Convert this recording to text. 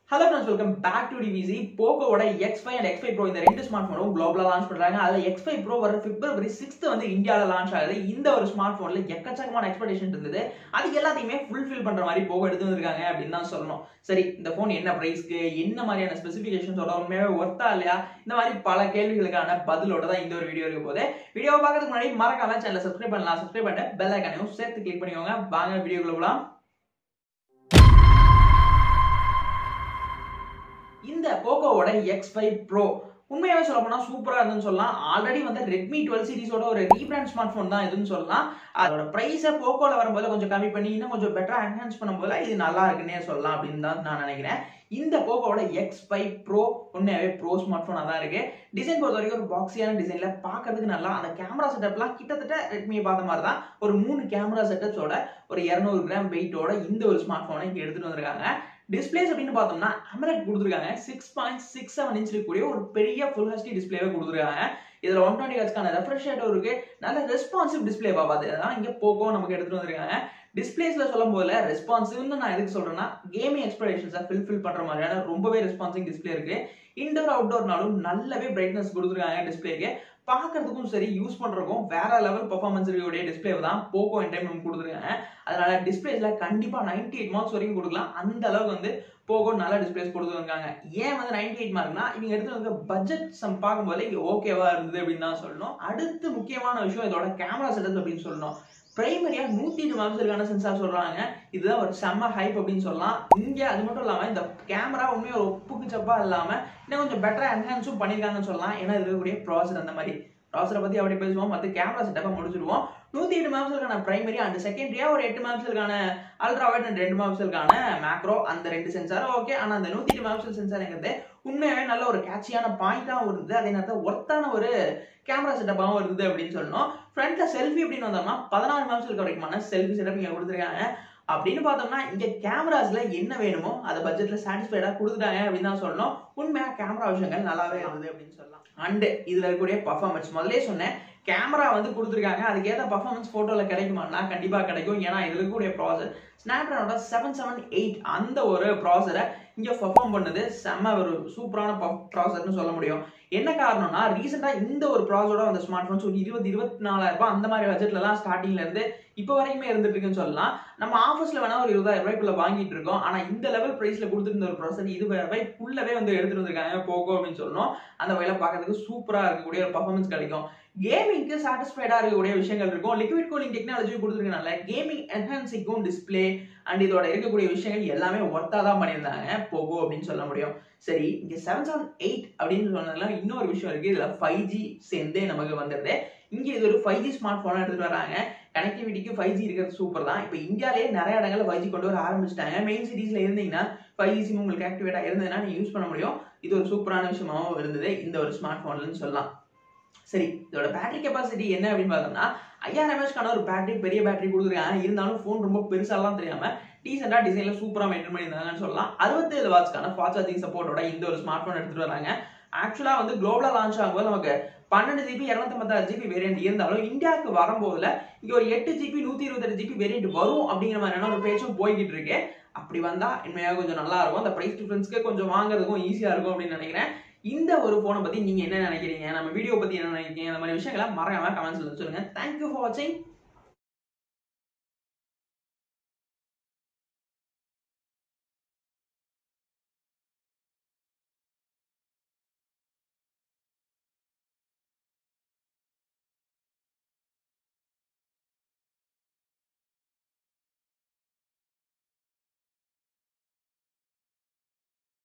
hello friends welcome back to TVC போக்கோட X five and X five pro இந்த ரெண்டு smart ஃபோனும் குளோபலா launch பண்றாங்க அதுல எக்ஸ் ஃபைவ் ப்ரோ வர பிப்ரவரி சிக்ஸ்த் வந்து இந்தியாவில் லான்ச் ஆகுது இந்த ஒரு ஸ்மார்ட் ஃபோன்ல எக்கச்சக்கமான எக்ஸ்பெக்டேஷன் இருந்தது அது எல்லாத்தையுமே ஃபுல்ஃபில் பண்ற மாதிரி போக எடுத்து வந்திருக்காங்க அப்படின்னு தான் சொல்லணும் சரி இந்த ஃபோன் என்ன பிரைஸ்க்கு என்ன மாதிரியான ஸ்பெசிஃபிகேஷன்ஸோட உண்மையாவே ஒர்த்தா இல்லையா இந்த மாதிரி பல கேள்விகளுக்கான பதிலோட தான் இந்த ஒரு வீடியோ இருக்க போது வீடியோ பார்க்கறதுக்கு முன்னாடி மறக்காம சேனலை சப்ஸ்கிரைப் பண்ணலாம் சப்ஸ்கிரைப் பண்ணிட்டு பெல் ஐக்கானையும் சேர்த்து கிளிக் பண்ணிக்கோங்க வாங்க வீடியோக்குள்ள போலாம் இந்த போக்கோவோட எக்ஸ் ஃபைவ் ப்ரோ உண்மையாவே சொல்ல போனா சூப்பரா இருந்துன்னு சொல்லலாம் ஆல்ரெடி வந்து ரெட்மி டுவெல் சீரிஸோட ஒரு ரீபிராண்ட் ஸ்மார்ட் ஃபோன் தான் இதுன்னு சொல்லலாம் அதோட பிரைஸை போக்கோல வரும்போது கொஞ்சம் கம்மி பண்ணி இன்னும் கொஞ்சம் பெட்டரா என்ஹான்ஸ் பண்ணும்போது இது நல்லா இருக்குன்னே சொல்லலாம் அப்படின்னு தான் நான் நினைக்கிறேன் இந்த போக்கோவோட எக்ஸ் ஃபைவ் ப்ரோ உண்மையாவே ப்ரோ ஸ்மார்ட் ஃபோனாக தான் இருக்கு டிசைன் பொறுத்த வரைக்கும் ஒரு பாக்ஸியான டிசைன்ல பார்க்கறதுக்கு நல்லா அந்த கேமரா செட்டப்லாம் கிட்டத்தட்ட ரெட்மியை பார்த்த மாதிரி தான் ஒரு மூணு கேமரா செட்டப்ஸோட ஒரு இரநூறு கிராம் வெயிட்டோட இந்த ஒரு ஸ்மார்ட் ஃபோனை இங்கே எடுத்துட்டு வந்திருக்காங்க டிஸ்பிளேஸ் அப்படின்னு பார்த்தோம்னா அமலட் கொடுத்துருக்காங்க six point six seven inch இருக்கக்கூடிய ஒரு பெரிய ஃபுல் ஹெச்டி டிஸ்பிளேவே கொடுத்துருக்காங்க இதுல ஒன் டுவெண்ட்டி ஹெச்க்கான ரெஃப்ரெஷ் ரேட்டும் இருக்கு நல்ல ரெஸ்பான்சிவ் டிஸ்பிளே பாப்பாது அதான் இங்க போகோ நமக்கு எடுத்துட்டு வந்திருக்காங்க டிஸ்பிளேஸ்ல சொல்லும் போதுல ரெஸ்பான்சிவ்னு நான் எதுக்கு சொல்றேன்னா கேமிங் எக்ஸ்பெக்டேஷன்ஸை ஃபில்ஃபில் பண்ற மாதிரியான ரொம்பவே ரெஸ்பான்சிவ் டிஸ்பிளே இருக்கு இன்டோர் அவுட்டோர்னாலும் நல்லாவே பிரைட்னஸ் கொடுத்துருக்காங்க டிஸ்பிளேக்கு பார்க்கறதுக்கும் சரி யூஸ் பண்றதுக்கும் வேற லெவல் பெர்ஃபார்மன்ஸ் இருக்கக்கூடிய டிஸ்பிளே தான் போகோ என்டைன்மெண்ட் கொடுத்துருக்காங்க அதனால டிஸ்பிளேஸ்ல கண்டிப்பா நைன்டி எயிட் மார்க்ஸ் வரைக்கும் கொடுக்கலாம் அந்த அளவுக்கு வந்து போகோ நல்ல டிஸ்பிளேஸ் கொடுத்துருக்காங்க ஏன் வந்து நைன்டி எயிட் மார்க்னா இவங்க எடுத்து வந்து பட்ஜெட் சம் பார்க்கும்போது இங்க ஓகேவா இருந்தது அப்படின்னு தான் சொல்லணும் அடுத்து முக்கியமான விஷயம் இதோட கேமரா செட்டப் அப்படின்னு சொல்லணும் பிரைமரியா நூத்தி எட்டு மெகாபிக்சலுக்கான சென்சார் சொல்றாங்க இதுதான் ஒரு செம்ம ஹைப் அப்படின்னு சொல்லலாம் இங்க அது மட்டும் இல்லாம இந்த கேமரா உண்மையை ஒரு ஒப்புக்கு சப்பா இல்லாம இன்னும் கொஞ்சம் பெட்டரா என்ஹான்ஸும் பண்ணிருக்காங்கன்னு சொல்லலாம் ஏன்னா இது இருக்கக்கூடிய ப்ராசர் அந்த மாதிரி ப்ராசரை பத்தி அப்படி பேசுவோம் மற்ற கேமரா செட்டப்பை முடிச்சிருவோம் நூத்தி எட்டு மெகாபிக்சலுக்கான பிரைமரி அண்ட் செகண்டரியா ஒரு எட்டு மெகாபிக்சலுக்கான அல்ட்ரா வைட் அண்ட் ரெண்டு மெகாபிக்சலுக்கான மேக்ரோ அந்த ரெண்டு சென்சார் ஓகே ஆனா அந்த நூத்தி எட்டு மெகாபிக்சல் சென்சார்ங்கிறது உண்மையாவே நல்ல ஒரு கேட்சியான பாயிண்டாகவும் இருந்தது அதே நேரத்தில் ஒர்த்தான ஒரு கேமரா செட்டப்பாகவும் இருந்தது அப்படின்னு சொல்லணும் ஃப்ரண்ட்ல செல்ஃபி அப்படின்னு வந்தோம்னா பதினாறு மெகாபிக்சல் வரைக்குமான செல்ஃபி செட்டப் இங்க கொடுத்துருக்காங்க அப்படின்னு பார்த்தோம்னா இங்க கேமராஸ்ல என்ன வேணுமோ அதை பட்ஜெட்ல சாட்டிஸ்ஃபைடா கொடுத்துட்டாங்க அப்படின்னு தான் சொல்லணும் உண்மையா கேமரா விஷயங்கள் நல்லாவே இருந்தது அப்படின்னு சொல்லலாம் அண்ட் இதுல இருக்கக்கூடிய பர்ஃபார்மன்ஸ் முதல்ல சொன்னேன் கேமரா வந்து கொடுத்துருக்காங்க அதுக்கேற்ற பர்ஃபார்மன்ஸ் போட்டோல கிடைக்குமானா கண்டிப்பா கிடைக்கும் ஏன்னா இதுல இருக்கக்கூடிய ப்ராசர் ஸ்னாப்டிரானோட செவன் செவன் எயிட் அந்த ஒரு ப்ராசரை இங்க பர்ஃபார்ம் பண்ணது செம்ம ஒரு சூப்பரான ப்ராசர்னு சொல்ல முடியும் என்ன காரணம்னா ரீசெண்டா இந்த ஒரு ப்ராசரோட அந்த ஸ்மார்ட் போன்ஸ் ஒரு இருபது இருபத்தி நாலாயிரம் ரூபாய் அந்த மாதிரி பட்ஜெட்ல எல்லாம் ஸ்டார்டிங்ல இருந்து இப்போ வரைக்குமே இருந்துட்டு இருக்குன்னு சொல்லலாம் நம்ம ஆஃபர்ஸ்ல வேணா ஒரு இருபதாயிரம் ரூபாய்க்குள்ள வாங்கிட்டு இருக்கோம் ஆனா இந்த லெவல் பிரைஸ்ல கொடுத்துருந்த ஒரு ப்ராசர் இருபதாயிரம் ரூபாய்க்குள்ளவே வந்து எடுத்துட்டு வந்திருக்காங்க போகோ அப்படின்னு சொல்லணும் அந்த வகையில பார்க்கறதுக்கு சூப்பரா இருக்கக்கூடிய ஒரு பர்ஃபார்மன்ஸ் கிடைக்கும் கேமிங்க்கு சாட்டிஸ்ஃபைடா இருக்கக்கூடிய விஷயங்கள் இருக்கும் லிக்விட் கூலிங் டெக்னாலஜி கொடுத்துருக்கனால கேமிங் என்ஹான்சிங்கும் டிஸ்பிளே அண்ட் இதோட இருக்கக்கூடிய விஷயங்கள் எல்லாமே ஒர்த்தா தான் பண்ணியிருந்தாங்க போகோ அப்படின்னு சொல்ல முடியும் சரி இங்க செவன் செவன் எயிட் அப்படின்னு சொன்னதுல இன்னொரு விஷயம் இருக்கு இதுல ஃபைவ் ஜி சேர்ந்தே நமக்கு வந்துடுது இங்க இது ஒரு ஃபைவ் ஜி ஸ்மார்ட் போனா எடுத்துட்டு வராங்க கனெக்டிவிட்டிக்கு ஃபைவ் ஜி இருக்கிறது சூப்பர் தான் இப்போ இந்தியாலேயே நிறைய இடங்கள்ல ஃபைவ் ஜி கொண்டு வர ஆரம்பிச்சிட்டாங்க மெயின் சிட்டிஸ்ல இருந்தீங்கன்னா ஃபைவ் ஜி சிம் உங்களுக்கு ஆக்டிவேட்டா இருந்ததுன்னா நீங்க யூஸ் பண்ண முடியும் இது ஒரு சூப்பரான விஷயமாவும் இருந்தது இந்த ஒரு ஸ்மார்ட் போன்லன்னு சொல்லலாம் சரி இதோட பேட்டரி கெப்பாசிட்டி என்ன அப்படின்னு பார்த்தோம்னா ஐயாயிரம் எம்ஏஹெச்க்கான ஒரு பேட்டரி பெரிய பேட்டரி கொடுத்துருக்காங்க இருந்தாலும் ஃபோன் ரொம்ப பெருசாலாம் தெரியாம டீசெண்டா டிசைன்ல சூப்பரா மெயின்டைன் பண்ணியிருந்தாங்கன்னு சொல்லலாம் அறுபத்தேழு வாட்ஸ்க்கான ஃபாஸ்ட் சார்ஜிங் சப்போர்ட்டோட இந்த ஒரு ஸ்மார்ட் போன் எடுத்துட்டு வராங்க ஆக்சுவலா வந்து குளோபலா லான்ச் ஆகும்போது நமக்கு பன்னெண்டு ஜிபி இரநூத்தம்பத்தாறு ஜிபி வேரியன்ட் இருந்தாலும் இந்தியாவுக்கு வரும்போதுல இங்க ஒரு எட்டு ஜிபி நூத்தி இருபத்தெட்டு ஜிபி வேரியன்ட் வரும் அப்படிங்கிற மாதிரியான ஒரு பேச்சும் போய்கிட்டு இருக்கு அப்படி வந்தா உண்மையாக கொஞ்சம் நல்லா இருக்கும் அந்த பிரைஸ் டிஃபரன்ஸ்க்கு கொஞ்சம் வாங்குறதுக்கும் ஈஸியா இருக்கும் அப்படின்னு நினைக்கிறேன் இந்த ஒரு போனை பத்தி நீங்க என்ன நினைக்கிறீங்க நம்ம வீடியோ பத்தி என்ன நினைக்கிறீங்க அந்த மாதிரி விஷயங்களை மறக்காம கமெண்ட்ஸ்ல சொல்லுங்க தேங்க்யூ ஃபார் வாட்சிங்